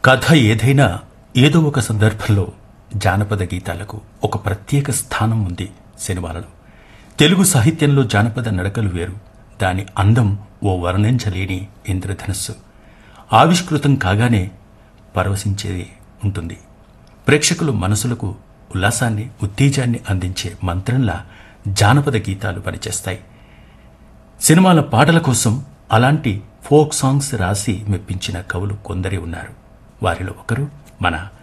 కథ ఏదైనా ఏదో ఒక సందర్భంలో జానపద గీతాలకు ఒక ప్రత్యేక స్థానం ఉంది సినిమాలలో తెలుగు సాహిత్యంలో జానపద నడకలు వేరు దాని అందం ఓ వర్ణించలేని ఇంద్రధనస్సు ఆవిష్కృతం కాగానే పరవశించేది ఉంటుంది ప్రేక్షకులు మనసులకు ఉల్లాసాన్ని ఉత్తేజాన్ని అందించే మంత్రంలా జానపద గీతాలు పనిచేస్తాయి సినిమాల పాటల కోసం అలాంటి ఫోక్ సాంగ్స్ రాసి మెప్పించిన కవులు కొందరే ఉన్నారు వారిలో ఒకరు మన